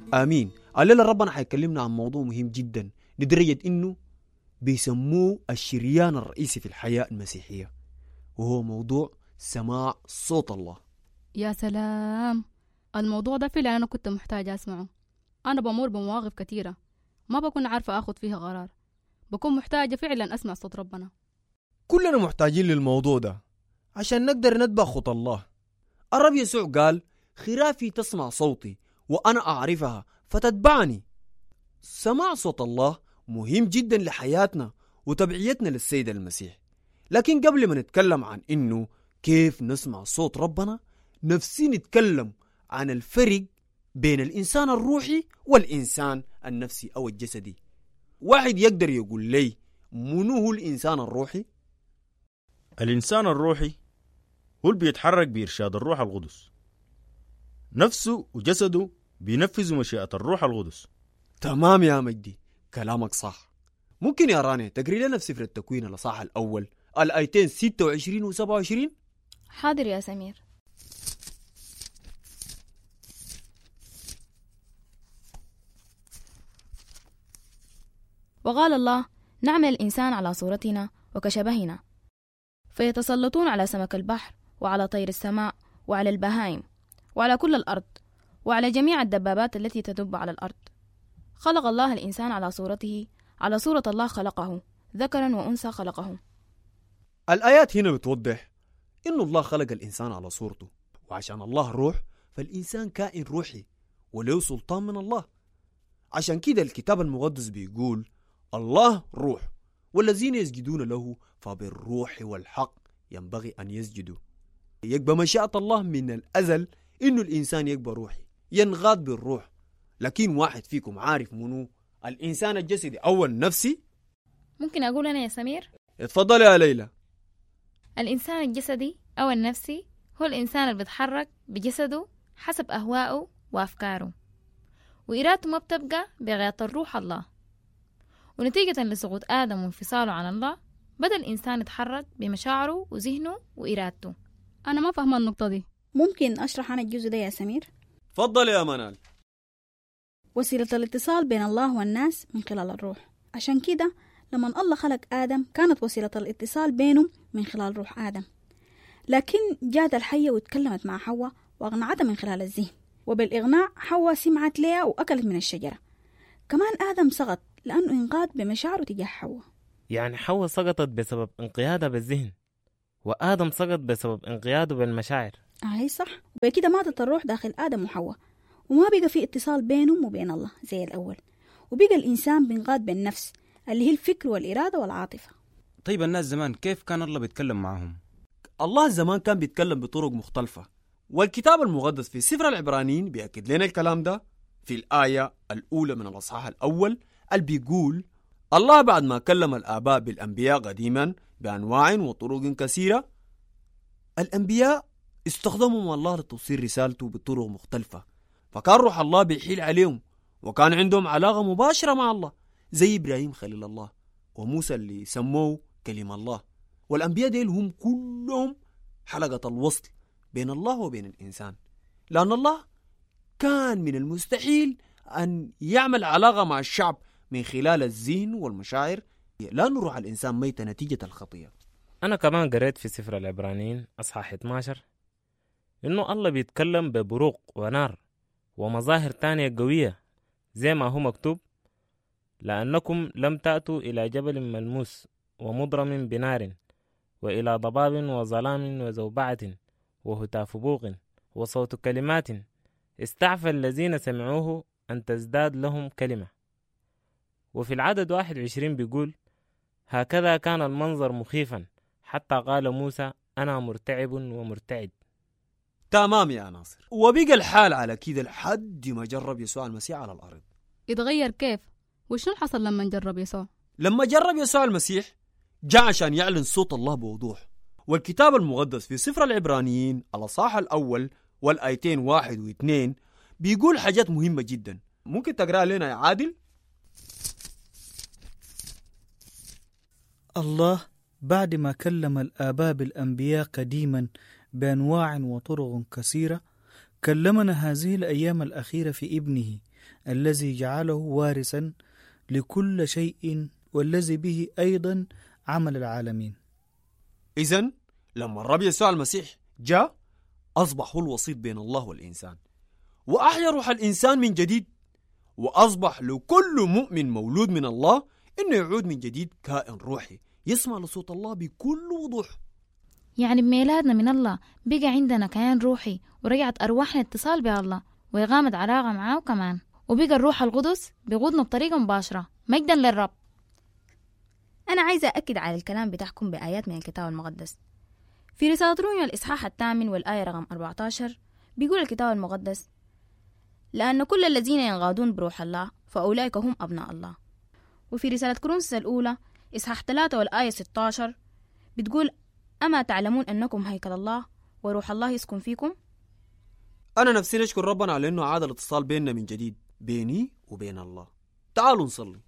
آمين الليلة ربنا حيكلمنا عن موضوع مهم جدا لدرجة إنه بيسموه الشريان الرئيسي في الحياة المسيحية وهو موضوع سماع صوت الله يا سلام الموضوع ده فعلا أنا كنت محتاجة أسمعه أنا بمر بمواقف كتيرة ما بكون عارفة أخذ فيها قرار بكون محتاجة فعلا أسمع صوت ربنا كلنا محتاجين للموضوع ده عشان نقدر نتبع خطى الله الرب يسوع قال خرافي تسمع صوتي وأنا أعرفها فتتبعني سماع صوت الله مهم جدا لحياتنا وتبعيتنا للسيد المسيح لكن قبل ما نتكلم عن إنه كيف نسمع صوت ربنا نفسي نتكلم عن الفرق بين الإنسان الروحي والإنسان النفسي أو الجسدي واحد يقدر يقول لي منو هو الإنسان الروحي؟ الإنسان الروحي هو اللي بيتحرك بإرشاد الروح القدس نفسه وجسده بينفذوا مشيئة الروح القدس تمام يا مجدي كلامك صح ممكن يا راني تقري لنا في سفر التكوين الأصحاح الأول الآيتين 26 و 27 حاضر يا سمير وقال الله نعمل الإنسان على صورتنا وكشبهنا فيتسلطون على سمك البحر وعلى طير السماء وعلى البهائم وعلى كل الأرض وعلى جميع الدبابات التي تدب على الأرض خلق الله الإنسان على صورته على صورة الله خلقه ذكرا وأنثى خلقه الآيات هنا بتوضح إن الله خلق الإنسان على صورته وعشان الله روح فالإنسان كائن روحي وله سلطان من الله عشان كده الكتاب المقدس بيقول الله روح والذين يسجدون له فبالروح والحق ينبغي أن يسجدوا يقبى مشيئة الله من الأزل إنه الإنسان يقبى روحي ينغاد بالروح لكن واحد فيكم عارف منو الإنسان الجسدي أو النفسي ممكن أقول أنا يا سمير اتفضل يا ليلى الإنسان الجسدي أو النفسي هو الإنسان اللي بيتحرك بجسده حسب أهوائه وأفكاره وإرادته ما بتبقى بغاية الروح الله ونتيجة لسقوط آدم وانفصاله عن الله بدأ الإنسان يتحرك بمشاعره وذهنه وإرادته أنا ما فاهمة النقطة دي ممكن أشرح أنا الجزء ده يا سمير اتفضل يا منال وسيلة الاتصال بين الله والناس من خلال الروح عشان كده لما الله خلق آدم كانت وسيلة الاتصال بينهم من خلال روح آدم لكن جات الحية واتكلمت مع حواء وأقنعتها من خلال الذهن وبالإغناء حواء سمعت ليها وأكلت من الشجرة كمان آدم سقط لأنه انقاد بمشاعره تجاه حواء يعني حواء سقطت بسبب انقيادها بالذهن وآدم سقط بسبب انقياده بالمشاعر أي صح وبكده ماتت الروح داخل آدم وحواء وما بقى في اتصال بينهم وبين الله زي الأول وبقى الإنسان بينقاد بالنفس اللي هي الفكر والإرادة والعاطفة طيب الناس زمان كيف كان الله بيتكلم معهم الله زمان كان بيتكلم بطرق مختلفة والكتاب المقدس في سفر العبرانيين بيأكد لنا الكلام ده في الآية الأولى من الأصحاح الأول اللي بيقول الله بعد ما كلم الآباء بالأنبياء قديما بأنواع وطرق كثيرة الأنبياء استخدمهم الله لتوصيل رسالته بطرق مختلفة فكان روح الله بيحيل عليهم وكان عندهم علاقة مباشرة مع الله زي إبراهيم خليل الله وموسى اللي سموه كلمة الله والأنبياء ديل هم كلهم حلقة الوصل بين الله وبين الإنسان لأن الله كان من المستحيل أن يعمل علاقة مع الشعب من خلال الذهن والمشاعر لأن روح الإنسان ميتة نتيجة الخطية أنا كمان قريت في سفر العبرانيين أصحاح 12 إنه الله بيتكلم ببروق ونار ومظاهر تانية قوية زي ما هو مكتوب لأنكم لم تأتوا إلى جبل ملموس ومضرم بنار وإلى ضباب وظلام وزوبعة وهتاف بوق وصوت كلمات استعفى الذين سمعوه أن تزداد لهم كلمة وفي العدد واحد وعشرين بيقول هكذا كان المنظر مخيفا حتى قال موسى أنا مرتعب ومرتعد تمام يا ناصر وبقى الحال على كده لحد ما جرب يسوع المسيح على الأرض يتغير كيف وشنو حصل لما نجرب يسوع لما جرب يسوع المسيح جاء عشان يعلن صوت الله بوضوح والكتاب المقدس في سفر العبرانيين الأصحاح الأول والآيتين واحد واثنين بيقول حاجات مهمة جدا ممكن تقرأ لنا يا عادل الله بعد ما كلم الآباء بالأنبياء قديما بأنواع وطرق كثيرة كلمنا هذه الأيام الأخيرة في ابنه الذي جعله وارثا لكل شيء والذي به أيضا عمل العالمين إذا لما الرب يسوع المسيح جاء أصبح هو الوسيط بين الله والإنسان وأحيا روح الإنسان من جديد وأصبح لكل مؤمن مولود من الله إنه يعود من جديد كائن روحي يسمع لصوت الله بكل وضوح يعني بميلادنا من الله بقى عندنا كيان روحي ورجعت أرواحنا اتصال بالله وإقامة علاقة معاه كمان وبقى الروح القدس بيقودنا بطريقة مباشرة مجدا للرب أنا عايزة أكد على الكلام بتاعكم بآيات من الكتاب المقدس في رسالة روميا الإصحاح الثامن والآية رقم 14 بيقول الكتاب المقدس لأن كل الذين ينغادون بروح الله فأولئك هم أبناء الله وفي رسالة كورنثوس الأولى إصحاح 3 والآية 16 بتقول أما تعلمون أنكم هيكل الله وروح الله يسكن فيكم أنا نفسي نشكر ربنا على إنه عاد الاتصال بيننا من جديد بيني وبين الله تعالوا نصلي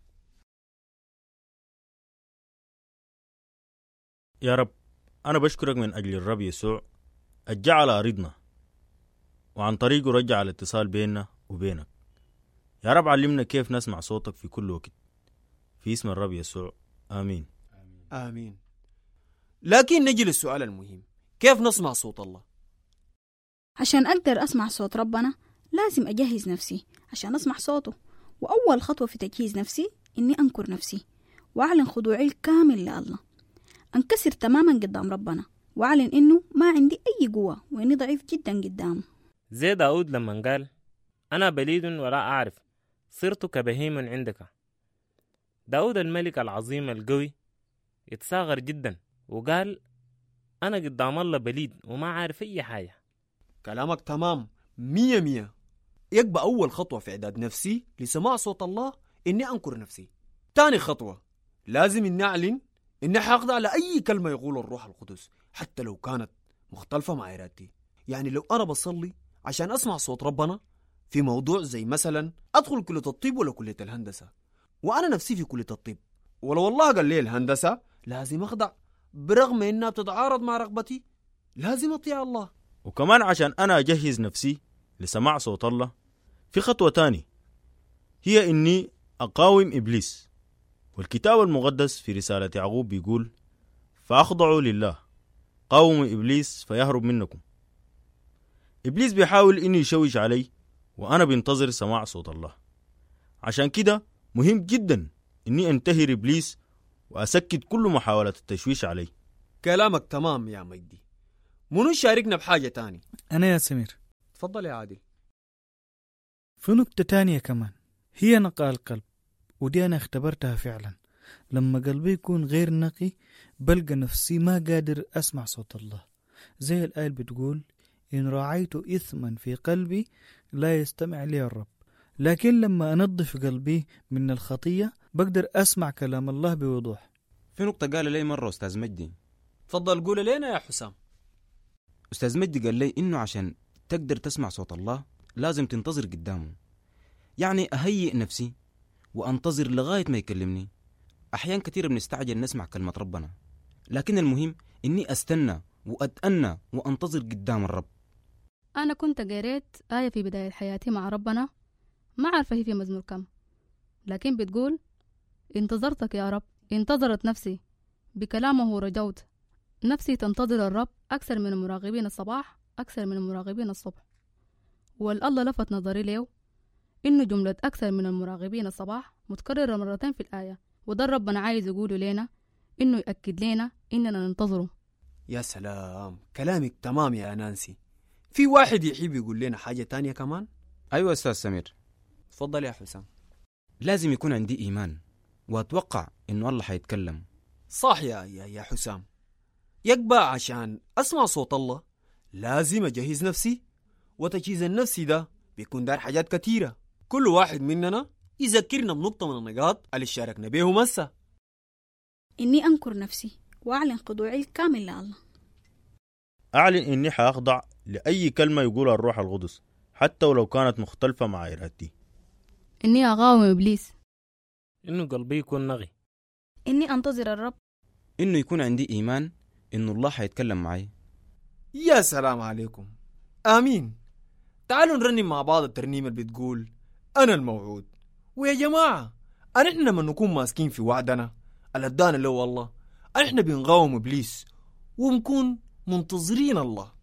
يا رب أنا بشكرك من أجل الرب يسوع الجعل أرضنا وعن طريقه رجع الاتصال بيننا وبينك يا رب علمنا كيف نسمع صوتك في كل وقت في اسم الرب يسوع آمين آمين لكن نجي للسؤال المهم كيف نسمع صوت الله عشان أقدر أسمع صوت ربنا لازم أجهز نفسي عشان أسمع صوته وأول خطوة في تجهيز نفسي إني أنكر نفسي وأعلن خضوعي الكامل لله أنكسر تماما قدام ربنا وأعلن إنه ما عندي أي قوة وإني ضعيف جدا قدامه زي داود لما قال أنا بليد ولا أعرف صرت كبهيم عندك داود الملك العظيم القوي يتصاغر جدا وقال أنا قدام الله بليد وما عارف أي حاجة كلامك تمام مية مية يبقى أول خطوة في إعداد نفسي لسماع صوت الله إني أنكر نفسي تاني خطوة لازم إني أعلن إني حأخضع لأي كلمة يقول الروح القدس حتى لو كانت مختلفة مع إرادتي يعني لو أنا بصلي عشان أسمع صوت ربنا في موضوع زي مثلا أدخل كلية الطب ولا كلية الهندسة وأنا نفسي في كلية الطب ولو الله قال لي الهندسة لازم أخضع برغم إنها بتتعارض مع رغبتي لازم أطيع الله وكمان عشان أنا أجهز نفسي لسماع صوت الله في خطوة تاني هي إني أقاوم إبليس والكتاب المقدس في رسالة يعقوب بيقول فأخضعوا لله قاوموا إبليس فيهرب منكم إبليس بيحاول إنه يشوش علي وأنا بنتظر سماع صوت الله عشان كده مهم جدا إني أنتهر إبليس وأسكت كل محاولة التشويش علي كلامك تمام يا مجدي منو يشاركنا بحاجة تاني أنا يا سمير تفضل يا عادل في نقطة تانية كمان هي نقاء القلب ودي أنا اختبرتها فعلا لما قلبي يكون غير نقي بلقى نفسي ما قادر أسمع صوت الله زي الآية اللي بتقول إن راعيت إثما في قلبي لا يستمع لي الرب لكن لما أنظف قلبي من الخطية بقدر أسمع كلام الله بوضوح في نقطة قال لي مرة أستاذ مجدي تفضل قول لنا يا حسام أستاذ مجدي قال لي إنه عشان تقدر تسمع صوت الله لازم تنتظر قدامه يعني أهيئ نفسي وأنتظر لغاية ما يكلمني أحيان كثير بنستعجل نسمع كلمة ربنا لكن المهم إني أستنى وأتأنى وأنتظر قدام الرب أنا كنت قريت آية في بداية حياتي مع ربنا ما عارفة هي في مزمور كم لكن بتقول انتظرتك يا رب انتظرت نفسي بكلامه رجوت نفسي تنتظر الرب أكثر من المراقبين الصباح أكثر من المراقبين الصبح والله لفت نظري له إنه جملة أكثر من المراقبين الصباح متكررة مرتين في الآية وده ربنا عايز يقوله لنا إنه يأكد لنا إننا ننتظره يا سلام كلامك تمام يا نانسي في واحد يحب يقول لنا حاجة تانية كمان أيوة أستاذ سمير تفضل يا حسام لازم يكون عندي إيمان وأتوقع إنه الله حيتكلم صح يا يا, يا حسام يقبع عشان أسمع صوت الله لازم أجهز نفسي وتجهيز النفس ده بيكون دار حاجات كتيرة كل واحد مننا يذكرنا بنقطة من النقاط اللي شاركنا بيهم هسه إني أنكر نفسي وأعلن خضوعي الكامل لله أعلن إني حأخضع لأي كلمة يقولها الروح القدس حتى ولو كانت مختلفة مع إرادتي إني أقاوم إبليس إنه قلبي يكون نغي إني أنتظر الرب إنه يكون عندي إيمان إنه الله حيتكلم معي يا سلام عليكم آمين تعالوا نرنم مع بعض الترنيمة اللي بتقول أنا الموعود ويا جماعة أنحن لما نكون ماسكين في وعدنا اللي ادانا له والله أنحن بنقاوم إبليس ونكون منتظرين الله